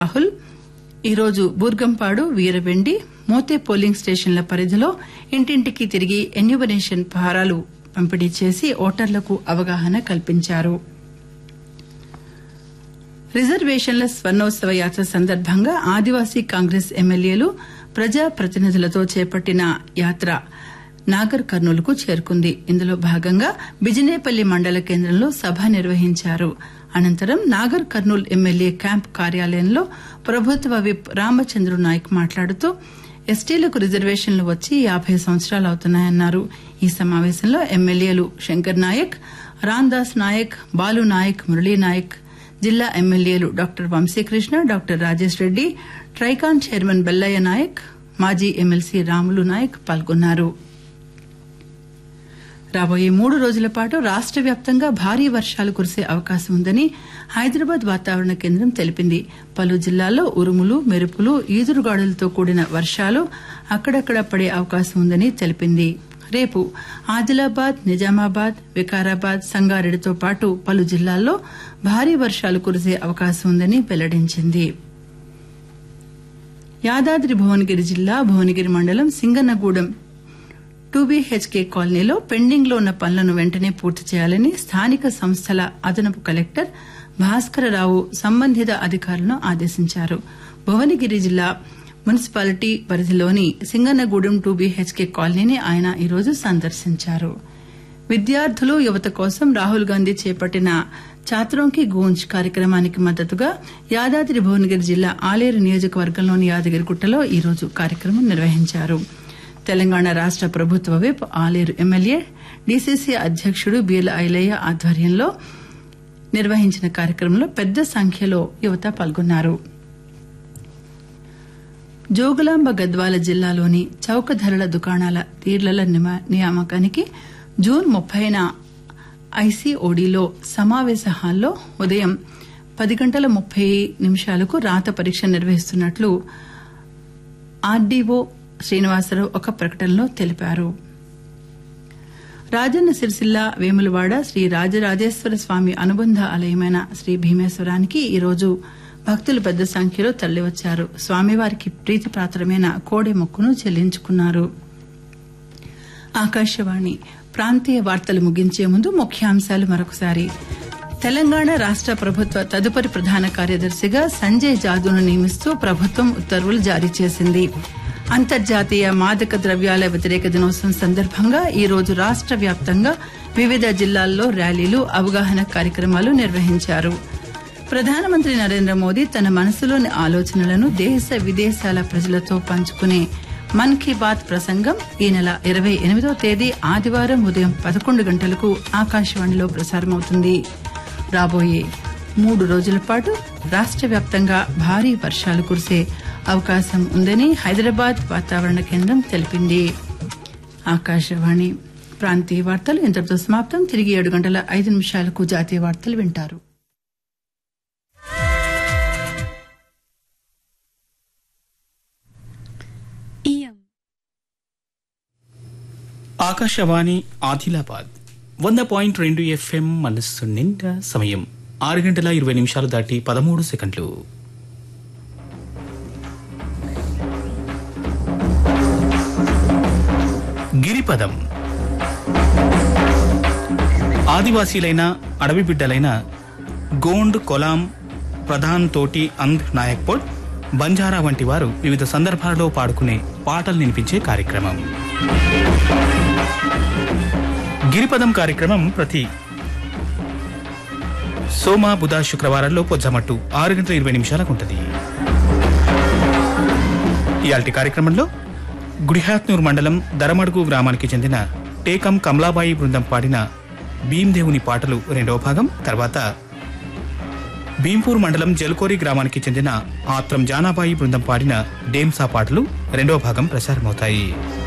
రాహుల్ ఈరోజు బూర్గంపాడు వీరవెండి మోతే పోలింగ్ స్టేషన్ల పరిధిలో ఇంటింటికి తిరిగి ఎన్యూబనేషన్ ఫారాలు పంపిణీ చేసి ఓటర్లకు అవగాహన కల్పించారు రిజర్వేషన్ల స్వర్ణోత్సవ యాత్ర సందర్భంగా ఆదివాసీ కాంగ్రెస్ ఎమ్మెల్యేలు ప్రజా ప్రతినిధులతో చేపట్టిన యాత్ర నాగర్ కర్నూలుకు చేరుకుంది ఇందులో భాగంగా బిజినేపల్లి మండల కేంద్రంలో సభ నిర్వహించారు అనంతరం నాగర్ కర్నూల్ ఎమ్మెల్యే క్యాంప్ కార్యాలయంలో ప్రభుత్వ విప్ రామచంద్రు నాయక్ మాట్లాడుతూ ఎస్టీలకు రిజర్వేషన్లు వచ్చి యాభై సంవత్సరాలు అవుతున్నాయన్నారు ఈ సమావేశంలో ఎమ్మెల్యేలు శంకర్ నాయక్ రాందాస్ నాయక్ బాలు నాయక్ మురళీ నాయక్ జిల్లా ఎమ్మెల్యేలు doctor Vamsikrishna doctor Rajesh Reddy TRICOR chairman Bellaiah Naik మాజీ ఎమ్మెల్సీ రాములు నాయక్ పాల్గొన్నారు రాబోయే మూడు రోజుల పాటు రాష్ట వ్యాప్తంగా భారీ వర్షాలు కురిసే అవకాశం ఉందని హైదరాబాద్ వాతావరణ కేంద్రం తెలిపింది పలు జిల్లాల్లో ఉరుములు మెరుపులు ఈదురుగాడులతో కూడిన వర్షాలు అక్కడక్కడ పడే అవకాశం ఉందని తెలిపింది రేపు ఆదిలాబాద్ నిజామాబాద్ వికారాబాద్ సంగారెడ్డితో పాటు పలు జిల్లాల్లో భారీ వర్షాలు కురిసే అవకాశం ఉందని వెల్లడించింది యాదాద్రి భువనగిరి జిల్లా భువనగిరి మండలం సింగన్నగూడెం టూబీహెచ్కే కాలనీలో పెండింగ్ లో ఉన్న పనులను వెంటనే పూర్తి చేయాలని స్థానిక సంస్థల అదనపు కలెక్టర్ భాస్కరరావు సంబంధిత అధికారులను ఆదేశించారు భువనగిరి జిల్లా మున్సిపాలిటీ పరిధిలోని సింగన్నగూడెం టూబీహెచ్కే కాలనీని ఆయన ఈరోజు సందర్శించారు విద్యార్థులు యువత కోసం రాహుల్ గాంధీ చేపట్టిన చాత్రోంకి గూంజ్ కార్యక్రమానికి మద్దతుగా యాదాద్రి భువనగిరి జిల్లా ఆలేరు నియోజకవర్గంలోని యాదగిరిగుట్టలో ఈరోజు కార్యక్రమం నిర్వహించారు తెలంగాణ రాష్ట ప్రభుత్వ విప్ ఆలేరు ఎమ్మెల్యే డీసీసీ అధ్యకుడు బీర్ల ఐలయ్య ఆధ్వర్యంలో నిర్వహించిన కార్యక్రమంలో పెద్ద సంఖ్యలో యువత పాల్గొన్నారు జోగులాంబ గద్వాల జిల్లాలోని చౌక ధరల దుకాణాల తీర్లల నియామకానికి జూన్ ముప్పైన ఐసీఓడీలో సమావేశ హాల్లో ఉదయం పది గంటల ముప్పై నిమిషాలకు రాత పరీక్ష నిర్వహిస్తున్నట్లు ఆర్డీఓ శ్రీనివాసరావు ఒక ప్రకటనలో తెలిపారు రాజన్న సిరిసిల్ల వేములవాడ శ్రీ రాజరాజేశ్వర స్వామి అనుబంధ ఆలయమైన శ్రీ భీమేశ్వరానికి ఈరోజు భక్తులు పెద్ద సంఖ్యలో తరలివచ్చారు స్వామివారికి ప్రీతిపాత్రమైన కోడె మొక్కును చెల్లించుకున్నారు ఆకాశవాణి ప్రాంతీయ వార్తలు ముగించే ముందు ముఖ్యాంశాలు మరొకసారి తెలంగాణ రాష్ట ప్రభుత్వ తదుపరి ప్రధాన కార్యదర్శిగా సంజయ్ జాదూను నియమిస్తూ ప్రభుత్వం ఉత్తర్వులు జారీ చేసింది అంతర్జాతీయ మాదక ద్రవ్యాల వ్యతిరేక దినోత్సవం సందర్భంగా ఈ రోజు రాష్ట వ్యాప్తంగా వివిధ జిల్లాల్లో ర్యాలీలు అవగాహన కార్యక్రమాలు నిర్వహించారు ప్రధానమంత్రి నరేంద్ర మోదీ తన మనసులోని ఆలోచనలను దేశ విదేశాల ప్రజలతో పంచుకునే మన్ కీ బాత్ ప్రసంగం ఈ నెల ఇరవై ఎనిమిదో తేదీ ఆదివారం ఉదయం పదకొండు గంటలకు ఆకాశవాణిలో ప్రసారమవుతుంది రాబోయే మూడు రోజుల పాటు రాష్ట వ్యాప్తంగా భారీ వర్షాలు కురిసే అవకాశం ఉందని హైదరాబాద్ వాతావరణ కేంద్రం తెలిపింది ఆకాశవాణి ప్రాంతీయ వార్తలు ఇంతటితో సమాప్తం తిరిగి ఏడు గంటల ఐదు నిమిషాలకు జాతీయ వార్తలు వింటారు ఆకాశవాణి ఆదిలాబాద్ వంద పాయింట్ రెండు ఎఫ్ఎం మనస్సు నిండా సమయం ఆరు గంటల ఇరవై నిమిషాలు దాటి పదమూడు సెకండ్లు గిరిపదం ఆదివాసీలైన అడవి బిడ్డలైన గోండ్ కొలాం ప్రధాన్ తోటి అంధ్ నాయక్పోడ్ బంజారా వంటి వారు వివిధ సందర్భాలలో పాడుకునే పాటలు వినిపించే కార్యక్రమం గిరిపదం కార్యక్రమం ప్రతి సోమ బుధ శుక్రవారాల్లో పొజ్జమట్టు ఆరు గంటల ఇరవై నిమిషాలకు ఉంటుంది ఇయాల్టి కార్యక్రమంలో గుడిహాత్నూర్ మండలం దరమడుగు గ్రామానికి చెందిన టేకం కమలాబాయి బృందం పాడిన భీమ్దేవుని పాటలు రెండవ భాగం తర్వాత భీంపూర్ మండలం జల్కోరి గ్రామానికి చెందిన ఆత్రం జానాబాయి బృందం పాడిన డేమ్సా పాటలు రెండవ భాగం ప్రసారమవుతాయి